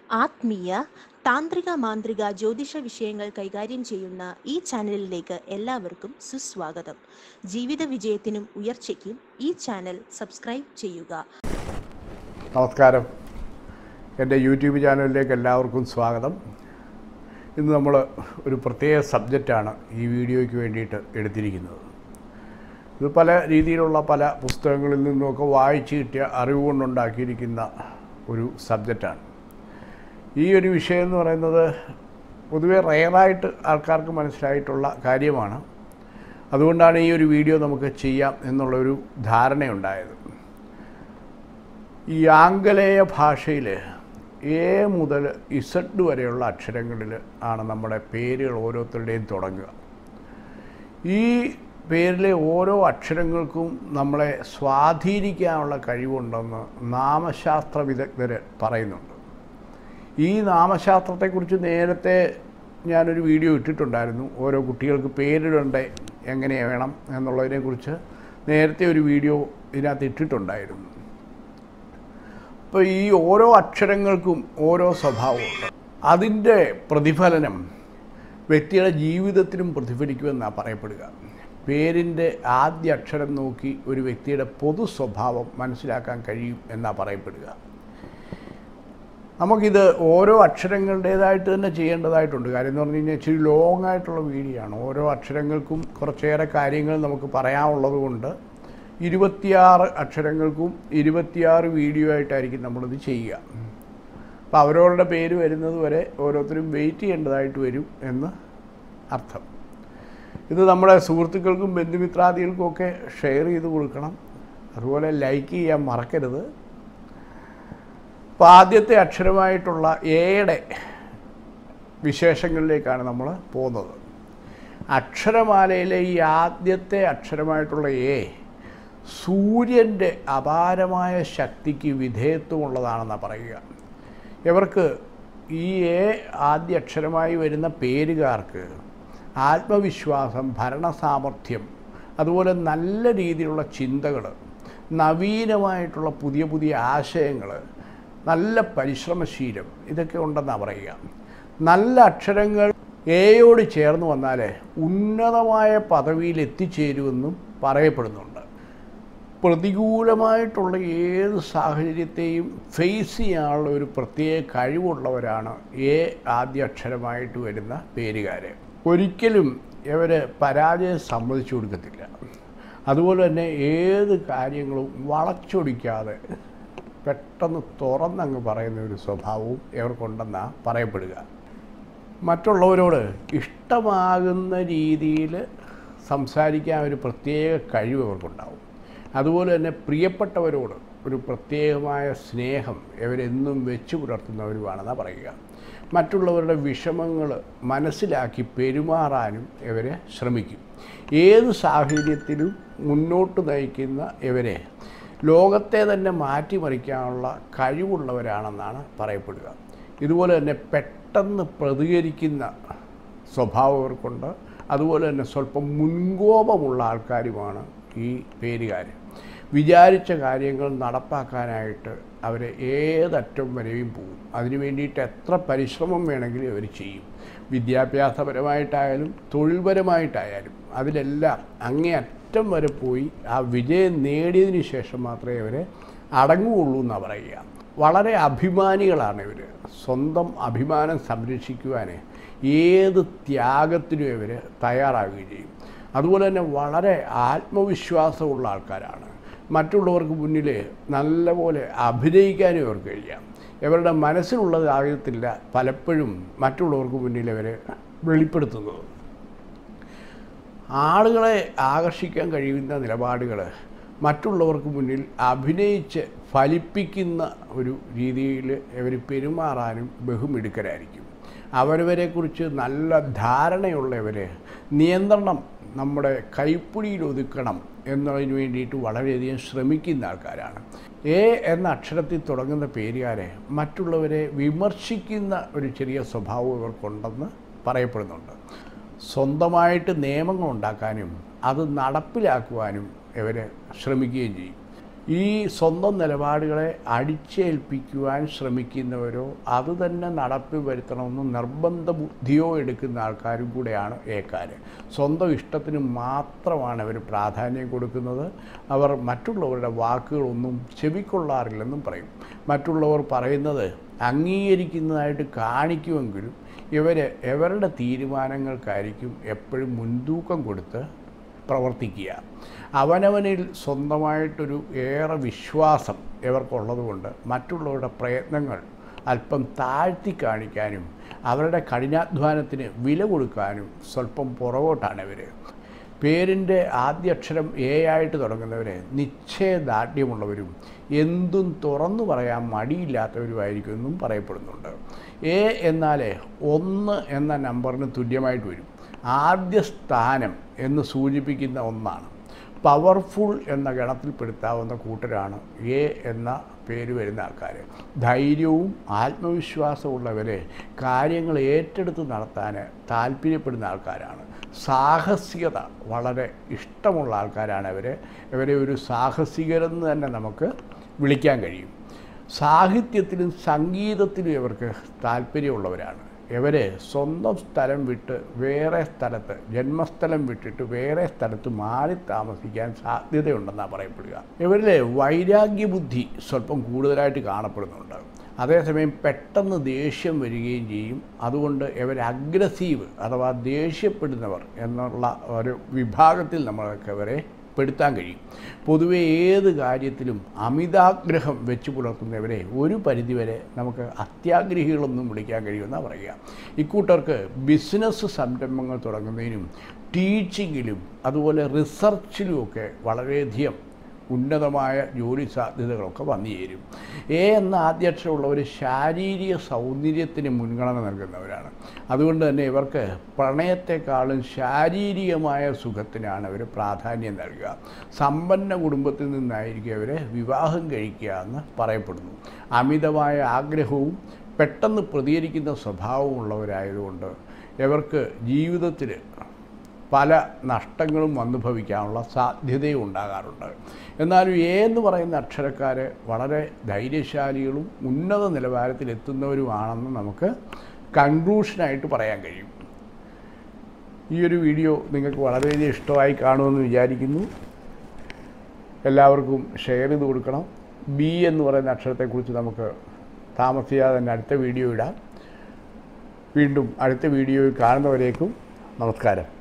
ആത്മീയ താന്ത്രിക മാന്ത്രിക ജ്യോതിഷ വിഷയങ്ങൾ കൈകാര്യം ചെയ്യുന്ന ഈ ചാനലിലേക്ക് എല്ലാവർക്കും സുസ്വാഗതം ജീവിത വിജയത്തിനും ഉയർച്ചയ്ക്കും ഈ ചാനൽ സബ്സ്ക്രൈബ് ചെയ്യുക നമസ്കാരം എൻ്റെ യൂട്യൂബ് ചാനലിലേക്ക് എല്ലാവർക്കും സ്വാഗതം ഇന്ന് നമ്മൾ ഒരു പ്രത്യേക സബ്ജക്റ്റാണ് ഈ വീഡിയോയ്ക്ക് വേണ്ടിയിട്ട് എടുത്തിരിക്കുന്നത് ഇത് പല രീതിയിലുള്ള പല പുസ്തകങ്ങളിൽ നിന്നുമൊക്കെ വായിച്ചു കിട്ടിയ അറിവ് കൊണ്ടുണ്ടാക്കിയിരിക്കുന്ന ഒരു സബ്ജക്റ്റാണ് ഈ ഒരു വിഷയം എന്ന് പറയുന്നത് പൊതുവെ റയറായിട്ട് ആൾക്കാർക്ക് മനസ്സിലായിട്ടുള്ള കാര്യമാണ് അതുകൊണ്ടാണ് ഈ ഒരു വീഡിയോ നമുക്ക് ചെയ്യാം എന്നുള്ളൊരു ധാരണയുണ്ടായത് ഈ ആംഗലേയ ഭാഷയിൽ എ മുതൽ ഇസഡ് വരെയുള്ള അക്ഷരങ്ങളിൽ ആണ് നമ്മുടെ പേരുകൾ ഓരോരുത്തരുടെയും തുടങ്ങുക ഈ പേരിലെ ഓരോ അക്ഷരങ്ങൾക്കും നമ്മളെ സ്വാധീനിക്കാനുള്ള കഴിവുണ്ടെന്ന് നാമശാസ്ത്ര വിദഗ്ധർ പറയുന്നുണ്ട് ഈ നാമശാസ്ത്രത്തെക്കുറിച്ച് നേരത്തെ ഞാനൊരു വീഡിയോ ഇട്ടിട്ടുണ്ടായിരുന്നു ഓരോ കുട്ടികൾക്ക് പേരിടണ്ടേ എങ്ങനെ വേണം എന്നുള്ളതിനെക്കുറിച്ച് നേരത്തെ ഒരു വീഡിയോ ഇതിനകത്ത് ഇട്ടിട്ടുണ്ടായിരുന്നു അപ്പോൾ ഈ ഓരോ അക്ഷരങ്ങൾക്കും ഓരോ സ്വഭാവമുണ്ട് അതിൻ്റെ പ്രതിഫലനം വ്യക്തിയുടെ ജീവിതത്തിലും പ്രതിഫലിക്കുമെന്നാണ് പറയപ്പെടുക പേരിൻ്റെ ആദ്യ അക്ഷരം നോക്കി ഒരു വ്യക്തിയുടെ പൊതു സ്വഭാവം മനസ്സിലാക്കാൻ കഴിയും എന്നാണ് പറയപ്പെടുക നമുക്കിത് ഓരോ അക്ഷരങ്ങളുടേതായിട്ട് തന്നെ ചെയ്യേണ്ടതായിട്ടുണ്ട് കാര്യം എന്ന് പറഞ്ഞു കഴിഞ്ഞാൽ ഇച്ചിരി ലോങ് ആയിട്ടുള്ള വീഡിയോ ആണ് ഓരോ അക്ഷരങ്ങൾക്കും കുറച്ചേറെ കാര്യങ്ങൾ നമുക്ക് പറയാനുള്ളത് കൊണ്ട് ഇരുപത്തിയാറ് അക്ഷരങ്ങൾക്കും ഇരുപത്തിയാറ് വീഡിയോ ആയിട്ടായിരിക്കും നമ്മളിത് ചെയ്യുക അപ്പോൾ അവരവരുടെ പേര് വരുന്നത് വരെ ഓരോരുത്തരും വെയിറ്റ് ചെയ്യേണ്ടതായിട്ട് വരും എന്ന് അർത്ഥം ഇത് നമ്മുടെ സുഹൃത്തുക്കൾക്കും ബന്ധുമിത്രാദികൾക്കും ഒക്കെ ഷെയർ ചെയ്ത് കൊടുക്കണം അതുപോലെ ലൈക്ക് ചെയ്യാൻ മറക്കരുത് അപ്പോൾ ആദ്യത്തെ അക്ഷരമായിട്ടുള്ള എയുടെ വിശേഷങ്ങളിലേക്കാണ് നമ്മൾ പോകുന്നത് അക്ഷരമാലയിലെ ഈ ആദ്യത്തെ അക്ഷരമായിട്ടുള്ള എ സൂര്യൻ്റെ അപാരമായ ശക്തിക്ക് വിധേയത്വമുള്ളതാണെന്നാണ് പറയുക ഇവർക്ക് ഈ എ ആദ്യ അക്ഷരമായി വരുന്ന പേരുകാർക്ക് ആത്മവിശ്വാസം ഭരണസാമർഥ്യം അതുപോലെ നല്ല രീതിയിലുള്ള ചിന്തകൾ നവീനമായിട്ടുള്ള പുതിയ പുതിയ ആശയങ്ങൾ നല്ല പരിശ്രമശീലം ഇതൊക്കെ ഉണ്ടെന്നാണ് പറയുക നല്ല അക്ഷരങ്ങൾ എയോട് ചേർന്ന് വന്നാൽ ഉന്നതമായ പദവിയിൽ എത്തിച്ചേരുമെന്നും പറയപ്പെടുന്നുണ്ട് പ്രതികൂലമായിട്ടുള്ള ഏത് സാഹചര്യത്തെയും ഫേസ് ചെയ്യാനുള്ള ഒരു പ്രത്യേക കഴിവുള്ളവരാണ് എ ആദ്യ അക്ഷരമായിട്ട് വരുന്ന പേരുകാർ ഒരിക്കലും ഇവർ പരാജയം സമ്മതിച്ചു കൊടുക്കത്തില്ല അതുപോലെ തന്നെ ഏത് കാര്യങ്ങളും വളച്ചൊടിക്കാതെ പെട്ടെന്ന് തുറന്നങ്ങ് പറയുന്ന ഒരു സ്വഭാവവും ഇവർക്കുണ്ടെന്നാണ് പറയപ്പെടുക മറ്റുള്ളവരോട് ഇഷ്ടമാകുന്ന രീതിയിൽ സംസാരിക്കാൻ ഒരു പ്രത്യേക കഴിവ് ഇവർക്കുണ്ടാവും അതുപോലെ തന്നെ പ്രിയപ്പെട്ടവരോട് ഒരു പ്രത്യേകമായ സ്നേഹം ഇവരെന്നും വെച്ച് പുലർത്തുന്നവരുമാണെന്നാണ് പറയുക മറ്റുള്ളവരുടെ വിഷമങ്ങൾ മനസ്സിലാക്കി പെരുമാറാനും ഇവരെ ശ്രമിക്കും ഏത് സാഹചര്യത്തിലും മുന്നോട്ട് നയിക്കുന്ന ഇവരെ ലോകത്തെ തന്നെ മാറ്റിമറിക്കാനുള്ള കഴിവുള്ളവരാണെന്നാണ് പറയപ്പെടുക ഇതുപോലെ തന്നെ പെട്ടെന്ന് പ്രതികരിക്കുന്ന സ്വഭാവം ഇവർക്കുണ്ട് അതുപോലെ തന്നെ സ്വല്പം മുൻകോപമുള്ള ആൾക്കാരുമാണ് ഈ പേരുകാർ വിചാരിച്ച കാര്യങ്ങൾ നടപ്പാക്കാനായിട്ട് അവർ ഏതറ്റം വരെയും പോകും അതിനു വേണ്ടിയിട്ട് എത്ര പരിശ്രമം വേണമെങ്കിലും അവർ ചെയ്യും വിദ്യാഭ്യാസപരമായിട്ടായാലും തൊഴിൽപരമായിട്ടായാലും അതിലെല്ലാം അങ്ങേ അറ്റം വരെ പോയി ആ വിജയം നേടിയതിന് ശേഷം മാത്രമേ അവർ അടങ്ങുകയുള്ളൂ എന്നാണ് പറയുക വളരെ അഭിമാനികളാണ് ഇവർ സ്വന്തം അഭിമാനം സംരക്ഷിക്കുവാൻ ഏത് ത്യാഗത്തിനും ഇവർ തയ്യാറാവുകയും ചെയ്യും അതുപോലെ തന്നെ വളരെ ആത്മവിശ്വാസമുള്ള ആൾക്കാരാണ് മറ്റുള്ളവർക്ക് മുന്നിൽ നല്ലപോലെ അഭിനയിക്കാനും ഇവർക്ക് കഴിയാം ഇവരുടെ മനസ്സിലുള്ളതാകത്തില്ല പലപ്പോഴും മറ്റുള്ളവർക്ക് മുന്നിൽ ഇവർ വെളിപ്പെടുത്തുന്നത് ആളുകളെ ആകർഷിക്കാൻ കഴിയുന്ന നിലപാടുകൾ മറ്റുള്ളവർക്ക് മുന്നിൽ അഭിനയിച്ച് ഫലിപ്പിക്കുന്ന ഒരു രീതിയിൽ ഇവർ പെരുമാറാനും ബഹുമിടുക്കരായിരിക്കും അവരവരെക്കുറിച്ച് നല്ല ധാരണയുള്ളവർ നിയന്ത്രണം നമ്മുടെ കൈപ്പിടിയിൽ ഒതുക്കണം എന്നതിന് വേണ്ടിയിട്ട് വളരെയധികം ശ്രമിക്കുന്ന ആൾക്കാരാണ് എ എന്ന അക്ഷരത്തിൽ തുടങ്ങുന്ന പേരുകാരെ മറ്റുള്ളവരെ വിമർശിക്കുന്ന ഒരു ചെറിയ സ്വഭാവം ഇവർക്കുണ്ടെന്ന് പറയപ്പെടുന്നുണ്ട് സ്വന്തമായിട്ട് നിയമങ്ങൾ ഉണ്ടാക്കാനും അത് നടപ്പിലാക്കുവാനും ഇവർ ശ്രമിക്കുകയും ചെയ്യും ഈ സ്വന്തം നിലപാടുകളെ അടിച്ചേൽപ്പിക്കുവാൻ ശ്രമിക്കുന്നവരോ അത് തന്നെ നടപ്പിൽ വരുത്തണമെന്ന് നിർബന്ധ ബുദ്ധിയോ എടുക്കുന്ന ആൾക്കാരും കൂടെയാണ് ഏക്കാർ സ്വന്തം ഇഷ്ടത്തിന് മാത്രമാണ് അവർ പ്രാധാന്യം കൊടുക്കുന്നത് അവർ മറ്റുള്ളവരുടെ വാക്കുകളൊന്നും ചെവിക്കൊള്ളാറില്ലെന്നും പറയും മറ്റുള്ളവർ പറയുന്നത് അംഗീകരിക്കുന്നതായിട്ട് കാണിക്കുമെങ്കിലും ഇവർ ഇവരുടെ തീരുമാനങ്ങൾക്കായിരിക്കും എപ്പോഴും മുൻതൂക്കം കൊടുത്ത് പ്രവർത്തിക്കുക അവനവനിൽ സ്വന്തമായിട്ടൊരു ഏറെ വിശ്വാസം ഇവർക്കുള്ളതുകൊണ്ട് മറ്റുള്ളവരുടെ പ്രയത്നങ്ങൾ അല്പം താഴ്ത്തി കാണിക്കാനും അവരുടെ കഠിനാധ്വാനത്തിന് വില കൊടുക്കാനും സ്വല്പം പുറകോട്ടാണ് ഇവർ പേരിൻ്റെ ആദ്യാക്ഷരം എ ആയിട്ട് തുടങ്ങുന്നവരെ നിശ്ചയദാർഢ്യമുള്ളവരും എന്തും തുറന്നു പറയാൻ മടിയില്ലാത്തവരുമായിരിക്കും എന്നും പറയപ്പെടുന്നുണ്ട് എ എന്നാൽ ഒന്ന് എന്ന നമ്പറിന് തുല്യമായിട്ട് വരും ആദ്യ സ്ഥാനം എന്ന് സൂചിപ്പിക്കുന്ന ഒന്നാണ് പവർഫുൾ എന്ന ഗണത്തിൽപ്പെടുത്താവുന്ന കൂട്ടരാണ് എ എന്ന പേര് വരുന്ന ആൾക്കാർ ധൈര്യവും ആത്മവിശ്വാസമുള്ളവരെ കാര്യങ്ങൾ ഏറ്റെടുത്ത് നടത്താൻ താല്പര്യപ്പെടുന്ന ആൾക്കാരാണ് സാഹസികത വളരെ ഇഷ്ടമുള്ള ആൾക്കാരാണ് ഇവർ ഇവരെ ഒരു സാഹസികരെന്ന് തന്നെ നമുക്ക് വിളിക്കാൻ കഴിയും സാഹിത്യത്തിലും സംഗീതത്തിലും ഇവർക്ക് താല്പര്യമുള്ളവരാണ് ഇവരെ സ്വന്തം സ്ഥലം വിട്ട് വേറെ സ്ഥലത്ത് ജന്മസ്ഥലം വിട്ടിട്ട് വേറെ സ്ഥലത്ത് മാറി താമസിക്കാൻ സാധ്യതയുണ്ടെന്നാണ് പറയപ്പെടുക ഇവരിലെ വൈരാഗ്യബുദ്ധി സ്വല്പം കൂടുതലായിട്ട് കാണപ്പെടുന്നുണ്ട് അതേസമയം പെട്ടെന്ന് ദേഷ്യം വരികയും ചെയ്യും അതുകൊണ്ട് ഇവർ അഗ്രസീവ് അഥവാ ദേഷ്യപ്പെടുന്നവർ എന്നുള്ള ഒരു വിഭാഗത്തിൽ നമ്മൾക്ക് ഇവരെ പെടുത്താൻ കഴിയും പൊതുവെ ഏത് കാര്യത്തിലും അമിതാഗ്രഹം വെച്ച് പുലർത്തുന്നവരെ ഒരു പരിധിവരെ നമുക്ക് അത്യാഗ്രഹികളൊന്നും വിളിക്കാൻ കഴിയുമെന്നാണ് പറയുക ഇക്കൂട്ടർക്ക് ബിസിനസ് സംരംഭങ്ങൾ തുടങ്ങുന്നതിനും ടീച്ചിങ്ങിലും അതുപോലെ റിസർച്ചിലുമൊക്കെ വളരെയധികം ഉന്നതമായ ജോലി സാധ്യതകളൊക്കെ വന്നു ചേരും എ എന്ന ആദ്യാക്ഷരമുള്ളവർ ശാരീരിക സൗന്ദര്യത്തിന് മുൻഗണന നൽകുന്നവരാണ് അതുകൊണ്ട് തന്നെ ഇവർക്ക് പ്രണയത്തെക്കാളും ശാരീരികമായ സുഖത്തിനാണ് അവർ പ്രാധാന്യം നൽകുക സമ്പന്ന കുടുംബത്തിൽ നിന്നായിരിക്കും അവരെ വിവാഹം കഴിക്കുക എന്ന് പറയപ്പെടുന്നു അമിതമായ ആഗ്രഹവും പെട്ടെന്ന് പ്രതികരിക്കുന്ന സ്വഭാവമുള്ളവരായതുകൊണ്ട് ഇവർക്ക് ജീവിതത്തിൽ പല നഷ്ടങ്ങളും വന്നു ഭവിക്കാനുള്ള സാധ്യതയും ഉണ്ടാകാറുണ്ട് എന്നാലും എ എന്ന് പറയുന്ന അക്ഷരക്കാർ വളരെ ധൈര്യശാലികളും ഉന്നത നിലവാരത്തിലെത്തുന്നവരുമാണെന്ന് നമുക്ക് കൺക്ലൂഷനായിട്ട് പറയാൻ കഴിയും ഈ ഒരു വീഡിയോ നിങ്ങൾക്ക് വളരെയധികം ഇഷ്ടമായി കാണുമെന്ന് വിചാരിക്കുന്നു എല്ലാവർക്കും ഷെയർ ചെയ്ത് കൊടുക്കണം ബി എന്ന് പറയുന്ന അക്ഷരത്തെക്കുറിച്ച് നമുക്ക് താമസിയാതെ തന്നെ അടുത്ത വീഡിയോ ഇടാം വീണ്ടും അടുത്ത വീഡിയോയിൽ കാണുന്നവരേക്കും നമസ്കാരം